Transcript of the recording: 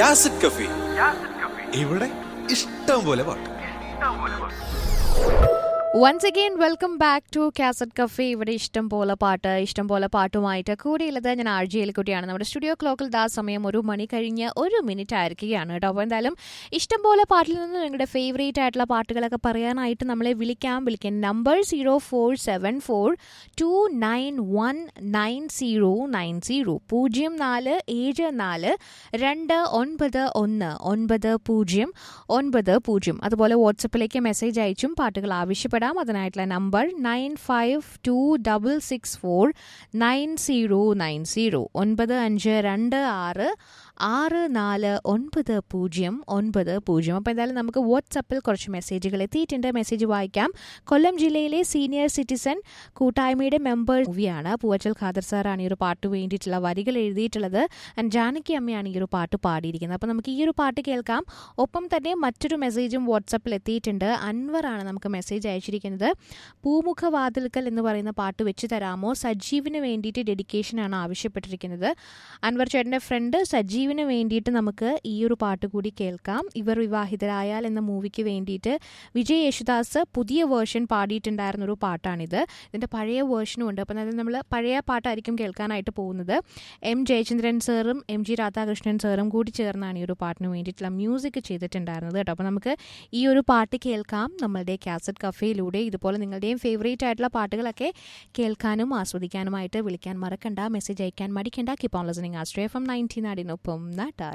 യാസിഡ് കഫി ഇവിടെ ഇഷ്ടം പോലെ പാട്ട് once again welcome back to cassette cafe ഇവിടെ ഇഷ്ടം പോലെ പാട്ട് ഇഷ്ടം പോലെ പാട്ടുമായിട്ട് കൂടിയുള്ളത് ഞാൻ ആർ ജി എലിക്കുട്ടിയാണ് നമ്മുടെ സ്റ്റുഡിയോ ക്ലോക്കിൽ ദാ സമയം ഒരു മണി കഴിഞ്ഞ് ഒരു മിനിറ്റ് ആയിരിക്കുകയാണ് കേട്ടോ അപ്പോൾ എന്തായാലും ഇഷ്ടം പോലെ പാട്ടിൽ നിന്ന് നിങ്ങളുടെ ഫേവറേറ്റ് ആയിട്ടുള്ള പാട്ടുകളൊക്കെ പറയാനായിട്ട് നമ്മളെ വിളിക്കാം വിളിക്കാൻ number zero four seven four two nine one nine zero nine zero പൂജ്യം നാല് ഏഴ് നാല് രണ്ട് ഒൻപത് ഒന്ന് ഒൻപത് പൂജ്യം ഒൻപത് പൂജ്യം അതുപോലെ വാട്സപ്പിലേക്ക് മെസ്സേജ് അയച്ചും പാട്ടുകൾ ആവശ്യപ്പെടാം അതിനായിട്ടുള്ള number nine five two double six four nine zero nine zero ഒൻപത് അഞ്ച് രണ്ട് ആറ് ആറ് നാല് ഒൻപത് പൂജ്യം ഒൻപത് പൂജ്യം അപ്പോൾ എന്തായാലും നമുക്ക് വാട്സപ്പിൽ കുറച്ച് മെസ്സേജുകൾ എത്തിയിട്ടുണ്ട് മെസ്സേജ് വായിക്കാം കൊല്ലം ജില്ലയിലെ സീനിയർ സിറ്റിസൺ കൂട്ടായ്മയുടെ മെമ്പർ മൂവിയാണ് പൂവച്ചൽ ഖാദർ സാറാണ് ഈ ഒരു പാട്ട് വേണ്ടിയിട്ടുള്ള വരികൾ എഴുതിയിട്ടുള്ളത് ആൻഡ് ജാനകി അമ്മയാണ് ഈ ഒരു പാട്ട് പാടിയിരിക്കുന്നത് അപ്പോൾ നമുക്ക് ഈ ഒരു പാട്ട് കേൾക്കാം ഒപ്പം തന്നെ മറ്റൊരു മെസ്സേജും വാട്സപ്പിൽ എത്തിയിട്ടുണ്ട് അൻവറാണ് നമുക്ക് മെസ്സേജ് അയച്ചിരിക്കുന്നത് പൂമുഖവാതിൽക്കൽ എന്ന് പറയുന്ന പാട്ട് വെച്ച് തരാമോ സജീവിന് വേണ്ടിയിട്ട് ഡെഡിക്കേഷനാണ് ആവശ്യപ്പെട്ടിരിക്കുന്നത് അൻവർ ചേട്ടൻ്റെ ഫ്രണ്ട് സജീവിന് വേണ്ടിയിട്ട് നമുക്ക് ഈ ഒരു പാട്ട് കൂടി കേൾക്കാം ഇവർ വിവാഹിതരായാൽ എന്ന മൂവിക്ക് വേണ്ടിയിട്ട് വിജയ് യേശുദാസ് പുതിയ വേർഷൻ പാടിയിട്ടുണ്ടായിരുന്ന ഒരു പാട്ടാണിത് ഇതിൻ്റെ പഴയ വേർഷനും ഉണ്ട് അപ്പം അതായത് നമ്മൾ പഴയ പാട്ടായിരിക്കും കേൾക്കാനായിട്ട് പോകുന്നത് എം ജയചന്ദ്രൻ സാറും എം ജി രാധാകൃഷ്ണൻ സാറും കൂടി ചേർന്നാണ് ഈ ഒരു പാട്ടിന് വേണ്ടിയിട്ടുള്ള മ്യൂസിക് ചെയ്തിട്ടുണ്ടായിരുന്നത് കേട്ടോ അപ്പോൾ നമുക്ക് ഈ ഒരു പാട്ട് കേൾക്കാം നമ്മളുടെ കാസറ്റ് കഫേയിലൂടെ ഇതുപോലെ നിങ്ങളുടെയും ഫേവറേറ്റ് ആയിട്ടുള്ള പാട്ടുകളൊക്കെ കേൾക്കാനും ആസ്വദിക്കാനുമായിട്ട് വിളിക്കാൻ മറക്കണ്ട മെസ്സേജ് അയക്കാൻ മടിക്കണ്ട കിപ്പ് ഓൺ ലിസണിങ് ആസ്ട്രേ എഫ് എം നയൻറ്റീൻ നാടിനൊപ്പം നാട്ടാർ